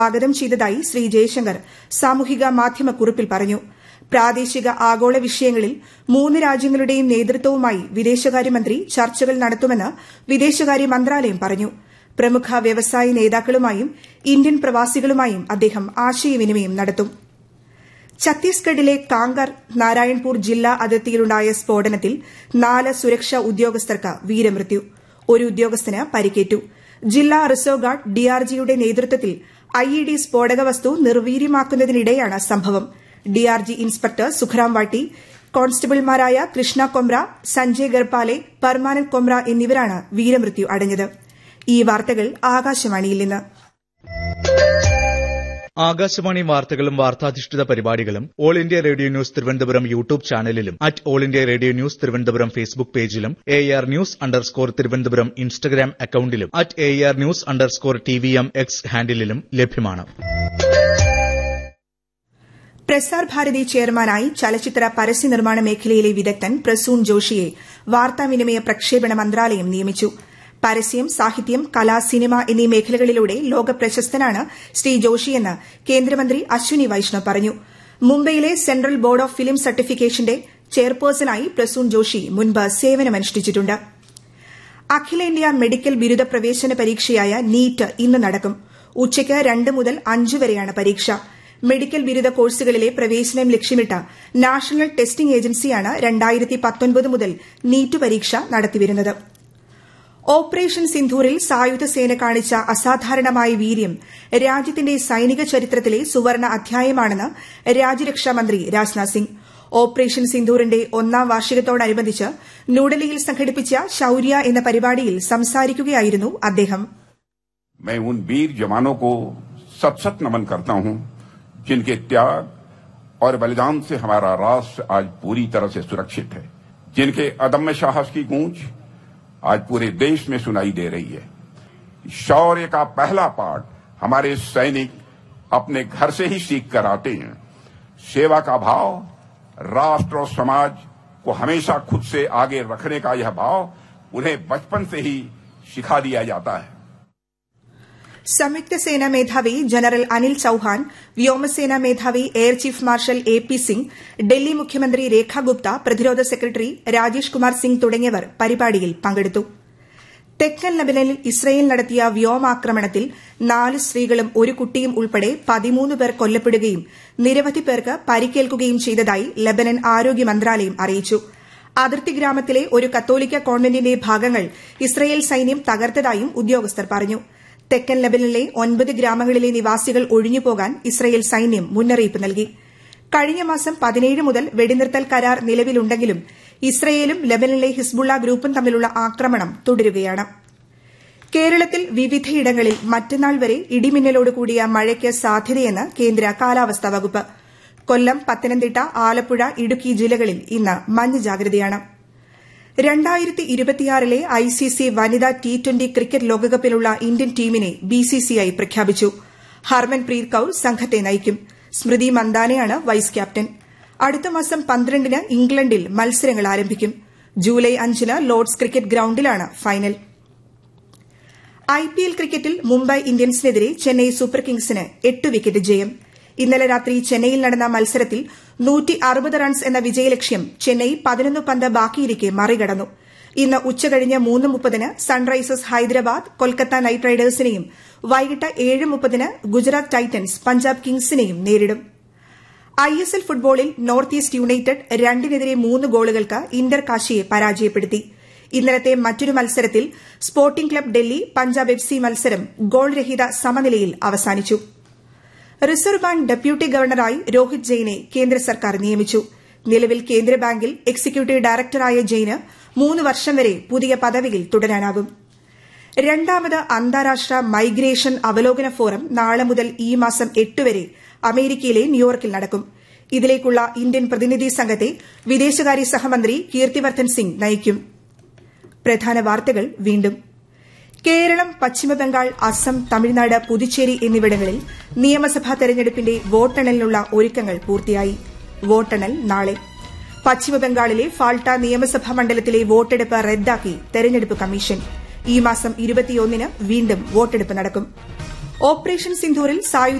സ്വാഗതം ചെയ്തതായി ശ്രീ ജയശങ്കർ സാമൂഹിക മാധ്യമ കുറിപ്പിൽ പറഞ്ഞു പ്രാദേശിക ആഗോള വിഷയങ്ങളിൽ മൂന്ന് രാജ്യങ്ങളുടെയും നേതൃത്വവുമായി വിദേശകാര്യമന്ത്രി ചർച്ചകൾ നടത്തുമെന്ന് വിദേശകാര്യ മന്ത്രാലയം പറഞ്ഞു പ്രമുഖ വ്യവസായ നേതാക്കളുമായും ഇന്ത്യൻ പ്രവാസികളുമായും അദ്ദേഹം ആശയവിനിമയം നടത്തും ഛത്തീസ്ഗഡിലെ കാങ്കർ നാരായൺപൂർ ജില്ലാ അതിർത്തിയിലുണ്ടായ സ്ഫോടനത്തിൽ നാല് സുരക്ഷാ ഉദ്യോഗസ്ഥർക്ക് വീരമൃത്യു ഒരു ഉദ്യോഗസ്ഥന് പരിക്കേറ്റു ജില്ലാ റിസർവ് ഗാർഡ് ഡിആർജിയുടെ നേതൃത്വത്തിൽ ഐഇഡി സ്ഫോടക വസ്തു നിർവീര്യമാക്കുന്നതിനിടെയാണ് സംഭവം ഡിആർജി ഇൻസ്പെക്ടർ സുഖറാം വാട്ടി കോൺസ്റ്റബിൾമാരായ കൃഷ്ണ കൊമ്ര സഞ്ജയ് ഗർപാലെ പർമാനന്ദ് കൊമ്ര എന്നിവരാണ് വീരമൃത്യു അടഞ്ഞത് ഈ വാർത്തകൾ ആകാശവാണിയിൽ നിന്ന് ആകാശവാണി വാർത്തകളും വാർത്താധിഷ്ഠിത പരിപാടികളും all India radio news Thiruvananthapuram YouTube ചാനലിലും at all India radio news Thiruvananthapuram Facebook പേജിലും A R news underscore Thiruvananthapuram Instagram അക്കൌണ്ടിലും at A R news underscore T V M X ഹാൻഡിലും ലഭ്യമാണ് പ്രസാർ ഭാരതി ചെയർമാനായി ചലച്ചിത്ര പരസ്യ നിർമ്മാണ മേഖലയിലെ വിദഗ്ധൻ പ്രസൂൺ ജോഷിയെ വാർത്താവിനിമയ പ്രക്ഷേപണ മന്ത്രാലയം നിയമിച്ചു പരസ്യം സാഹിത്യം കല സിനിമ എന്നീ മേഖലകളിലൂടെ ലോകപ്രശസ്തനാണ് ശ്രീ ജോഷിയെന്ന് കേന്ദ്രമന്ത്രി അശ്വിനി വൈഷ്ണവ് പറഞ്ഞു മുംബൈയിലെ സെൻട്രൽ ബോർഡ് ഓഫ് ഫിലിം സർട്ടിഫിക്കേഷന്റെ ചെയർപേഴ്സണായി പ്രസൂൺ ജോഷി മുൻപ് സേവനമനുഷ്ഠിച്ചിട്ടുണ്ട് അഖിലേന്ത്യാ മെഡിക്കൽ ബിരുദ പ്രവേശന പരീക്ഷയായ നീറ്റ് ഇന്ന് നടക്കും ഉച്ചയ്ക്ക് രണ്ട് മുതൽ അഞ്ച് വരെയാണ് പരീക്ഷ മെഡിക്കൽ ബിരുദ കോഴ്സുകളിലെ പ്രവേശനം ലക്ഷ്യമിട്ട് നാഷണൽ ടെസ്റ്റിംഗ് ഏജൻസിയാണ് രണ്ടായിരത്തി പത്തൊൻപത് മുതൽ നീറ്റ് പരീക്ഷ നടത്തിവരുന്നത് ഓപ്പറേഷൻ സിന്ധൂരിൽ സായുധ സേന കാണിച്ച അസാധാരണമായ വീര്യം രാജ്യത്തിന്റെ സൈനിക ചരിത്രത്തിലെ സുവർണ അധ്യായമാണെന്ന് രാജ്യരക്ഷാമന്ത്രി രാജ്നാഥ് സിംഗ് ഓപ്പറേഷൻ സിന്ധൂറിന്റെ ഒന്നാം വാർഷികത്തോടനുബന്ധിച്ച് ന്യൂഡൽഹിയിൽ സംഘടിപ്പിച്ച ശൌര്യ എന്ന പരിപാടിയിൽ സംസാരിക്കുകയായിരുന്നു അദ്ദേഹം मैं उन वीर जवानों को सत सत नमन करता हूं जिनके त्याग और बलिदान से हमारा राष्ट्र आज पूरी तरह से सुरक्षित है जिनके अदम्य साहस की गूंज आज पूरे देश में सुनाई दे रही है शौर्य का पहला पाठ हमारे सैनिक अपने घर से ही सीख कर आते हैं सेवा का भाव राष्ट्र और समाज को हमेशा खुद से आगे रखने का यह भाव उन्हें बचपन से ही सिखा दिया जाता है സംയുക്ത സേനാ മേധാവി ജനറൽ അനിൽ ചൌഹാൻ വ്യോമസേനാ മേധാവി air chief marshal A P Singh Delhi മുഖ്യമന്ത്രി രേഖ ഗുപ്ത പ്രതിരോധ സെക്രട്ടറി രാജേഷ് കുമാർ സിംഗ് തുടങ്ങിയവർ പരിപാടിയിൽ പങ്കെടുത്തു തെക്കൻ ലബനനിൽ ഇസ്രയേൽ നടത്തിയ വ്യോമാക്രമണത്തിൽ നാല് സ്ത്രീകളും ഒരു കുട്ടിയും ഉൾപ്പെടെ പതിമൂന്ന് പേർ കൊല്ലപ്പെടുകയും നിരവധി പേർക്ക് പരിക്കേൽക്കുകയും ചെയ്തതായി ലബനൻ ആരോഗ്യ മന്ത്രാലയം അറിയിച്ചു അതിർത്തി ഗ്രാമത്തിലെ ഒരു കത്തോലിക്ക കോൺവെന്റിന്റെ ഭാഗങ്ങൾ ഇസ്രയേൽ സൈന്യം തകർത്തതായും ഉദ്യോഗസ്ഥർ പറഞ്ഞു തെക്കൻ ലബനനിലെ ഒൻപത് ഗ്രാമങ്ങളിലെ നിവാസികൾ ഒഴിഞ്ഞുപോകാൻ ഇസ്രയേൽ സൈന്യം മുന്നറിയിപ്പ് നൽകി കഴിഞ്ഞ മാസം പതിനേഴ് മുതൽ വെടിനിർത്തൽ കരാർ നിലവിലുണ്ടെങ്കിലും ഇസ്രയേലും ലബനനിലെ ഹിസ്ബുള്ള ഗ്രൂപ്പും തമ്മിലുള്ള ആക്രമണം തുടരുകയാണ് കേരളത്തിൽ വിവിധയിടങ്ങളിൽ മറ്റന്നാൾ വരെ ഇടിമിന്നലോട് കൂടിയ മഴയ്ക്ക് സാധ്യതയെന്ന് കേന്ദ്ര കാലാവസ്ഥാ വകുപ്പ് കൊല്ലം പത്തനംതിട്ട ആലപ്പുഴ ഇടുക്കി ജില്ലകളിൽ ഇന്ന് മഞ്ഞ ജാഗ്രതയാണ് രണ്ടായിരത്തി ഇരുപത്തിയാറിലെ ഐസിസി വനിതാ ടി ട്വന്റി ക്രിക്കറ്റ് ലോകകപ്പിലുള്ള ഇന്ത്യൻ ടീമിനെ ബിസിസിഐ പ്രഖ്യാപിച്ചു ഹർമൻപ്രീത് കൌർ സംഘത്തെ നയിക്കും സ്മൃതി മന്ദാനയാണ് വൈസ് ക്യാപ്റ്റൻ അടുത്ത മാസം പന്ത്രണ്ടിന് ഇംഗ്ലണ്ടിൽ മത്സരങ്ങൾ ആരംഭിക്കും ജൂലൈ അഞ്ചിന് ലോർഡ്സ് ക്രിക്കറ്റ് ഗ്രൌണ്ടിലാണ് ഫൈനൽ ഐപിഎൽ ക്രിക്കറ്റിൽ മുംബൈ ഇന്ത്യൻസിനെതിരെ ചെന്നൈ സൂപ്പർ കിങ്സിന് എട്ട് വിക്കറ്റ് ജയം ഇന്നലെ രാത്രി ചെന്നൈയിൽ നടന്ന മത്സരത്തിൽ നൂറ്റി അറുപത് റൺസ് എന്ന വിജയലക്ഷ്യം ചെന്നൈ പതിനൊന്ന് പന്ത് ബാക്കിയിരിക്കെ മറികടന്നു ഇന്ന് ഉച്ചകഴിഞ്ഞ് മൂന്ന് മുപ്പതിന് സൺറൈസേഴ്സ് ഹൈദരാബാദ് കൊൽക്കത്ത നൈറ്റ് റൈഡേഴ്സിനെയും വൈകിട്ട് ഏഴ് മുപ്പതിന് ഗുജറാത്ത് ടൈറ്റൻസ് പഞ്ചാബ് കിങ്സിനെയും നേരിടും ഐഎസ്എൽ ഫുട്ബോളിൽ നോർത്ത് ഈസ്റ്റ് യുണൈറ്റഡ് രണ്ടിനെതിരെ മൂന്ന് ഗോളുകൾക്ക് ഇന്റർ കാശിയെ പരാജയപ്പെടുത്തി ഇന്നലത്തെ മറ്റൊരു മത്സരത്തിൽ sporting club Delhi Punjab F C മത്സരം ഗോൾരഹിത സമനിലയിൽ അവസാനിച്ചു റിസർവ് ബാങ്ക് ഡെപ്യൂട്ടി ഗവർണറായി രോഹിത് ജെയിനെ കേന്ദ്ര സർക്കാർ നിയമിച്ചു നിലവിൽ കേന്ദ്ര ബാങ്കിൽ എക്സിക്യൂട്ടീവ് ഡയറക്ടറായ ജെയിന് മൂന്ന് വർഷം വരെ പുതിയ പദവിയിൽ തുടരാനാകും രണ്ടാമത് അന്താരാഷ്ട്ര മൈഗ്രേഷൻ അവലോകന ഫോറം നാളെ മുതൽ ഈ മാസം എട്ട് വരെ അമേരിക്കയിലെ ന്യൂയോർക്കിൽ നടക്കും ഇതിലേക്കുള്ള ഇന്ത്യൻ പ്രതിനിധി സംഘത്തെ വിദേശകാര്യ സഹമന്ത്രി കീർത്തിവർദ്ധൻ സിംഗ് നയിക്കും പ്രധാന വാർത്തകൾ വീണ്ടും കേരളം പശ്ചിമബംഗാൾ അസം തമിഴ്നാട് പുതുച്ചേരി എന്നിവിടങ്ങളിൽ നിയമസഭാ തെരഞ്ഞെടുപ്പിന്റെ വോട്ടെണ്ണലിനുള്ള ഒരുക്കങ്ങൾ പൂർത്തിയായി വോട്ടെണ്ണൽ നാളെ പശ്ചിമബംഗാളിലെ ഫാൾട്ട നിയമസഭാ മണ്ഡലത്തിലെ വോട്ടെടുപ്പ് റദ്ദാക്കി തെരഞ്ഞെടുപ്പ് കമ്മീഷൻ ഈ മാസം ഇരുപത്തിയൊന്നിന് വീണ്ടും വോട്ടെടുപ്പ് നടക്കും ഓപ്പറേഷൻ സിന്ധൂരിൽ സായുധ